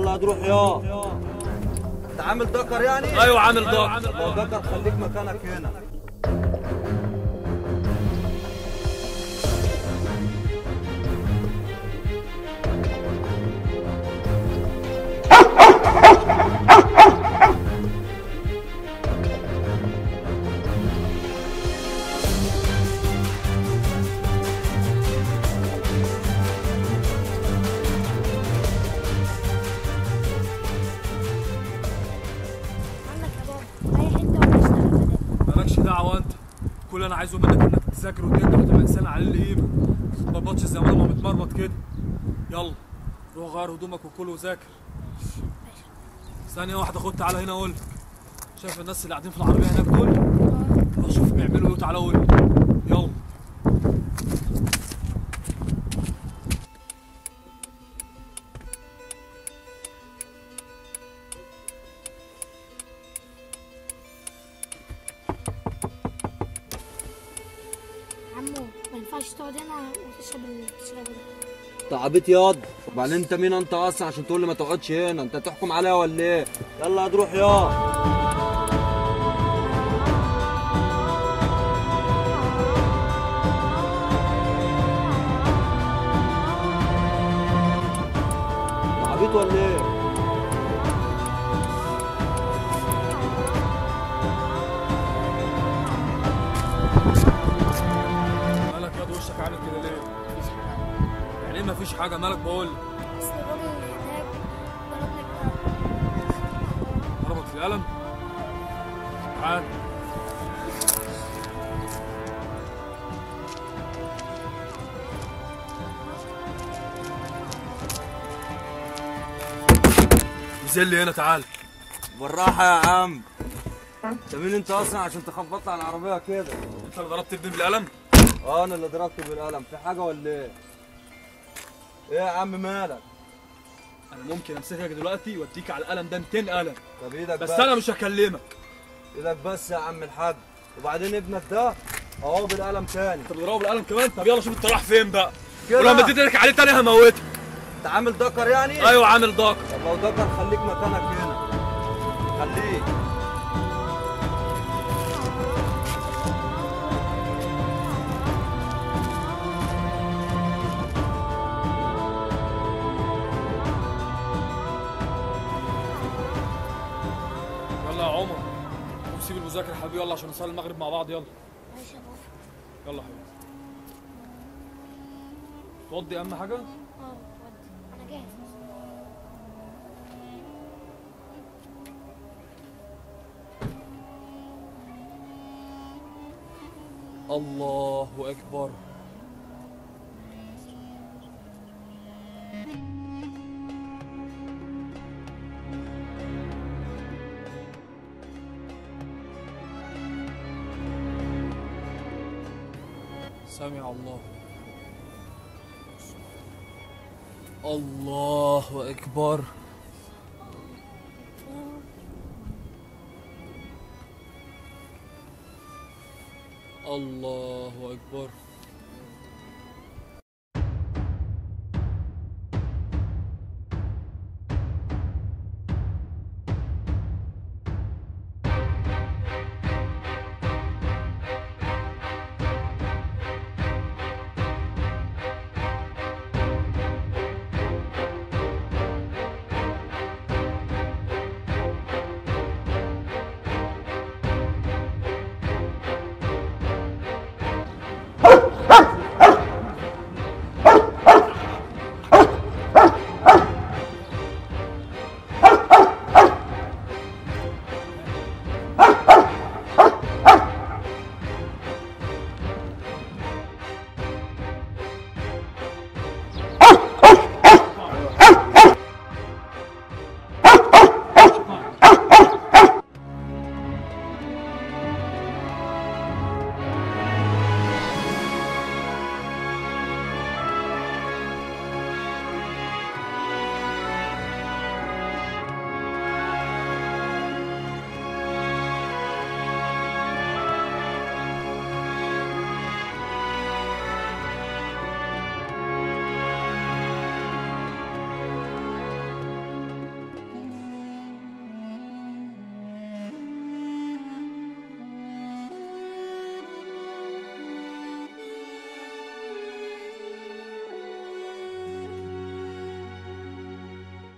يلا هتروح يا انت عامل دكر يعني؟ ايوه عامل ضغط لو دكر خليك مكانك هنا عنك يا بابا اي حته ولا اشتغل بدل مالكش دعوه انت كل اللي انا عايزه منك انك تذاكر وتنجح وتبقى انسان على القيمه ما تبطش زي ما انا ما متمرمط كده يلا روح غير هدومك وكل وذاكر ثانية واحدة خد تعالى هنا اقول لك شايف الناس اللي قاعدين في العربية هناك دول؟ روح شوف بيعملوا ايه وتعالى قول لي يلا عمو ما ينفعش تقعد هنا وتشرب اللي بتشربه ده انت عبيط ياض وبعدين انت مين انت اصلا عشان تقول لي ما تقعدش هنا انت تحكم عليا ولا ايه يلا هتروح يا انت عبيط ولا ايه مالك ياض وشك عامل كده ليه؟ يعني ايه مفيش حاجة مالك بقول لك اصل الراجل اللي هناك ضربني بقى ضربك في القلم؟ تعال نزل لي هنا تعال بالراحة يا عم انت مين انت اصلا عشان تخبط على العربية كده انت اللي ضربت ابني بالقلم؟ اه انا اللي ضربته بالقلم في حاجة ولا ايه ايه يا عم مالك انا ممكن امسكك دلوقتي واديك على القلم ده 200 قلم طب ايدك بس انا مش هكلمك ايدك بس يا عم الحاج وبعدين ابنك ده اهو بالقلم تاني انت بتضربه بالقلم كمان طب يلا شوف انت رايح فين بقى كده. ولما تدرك عليه تاني هموتك انت عامل دكر يعني ايوه عامل ضاق طب لو دكر خليك مكانك هنا خليك يلا يا عمر قوم سيب المذاكره يا حبيبي يلا عشان نصلي المغرب مع بعض يلا ماشي يا بابا يلا يا حبيبي توضي اهم حاجه اه ودي انا جاهز الله اكبر سمع الله الله اكبر الله اكبر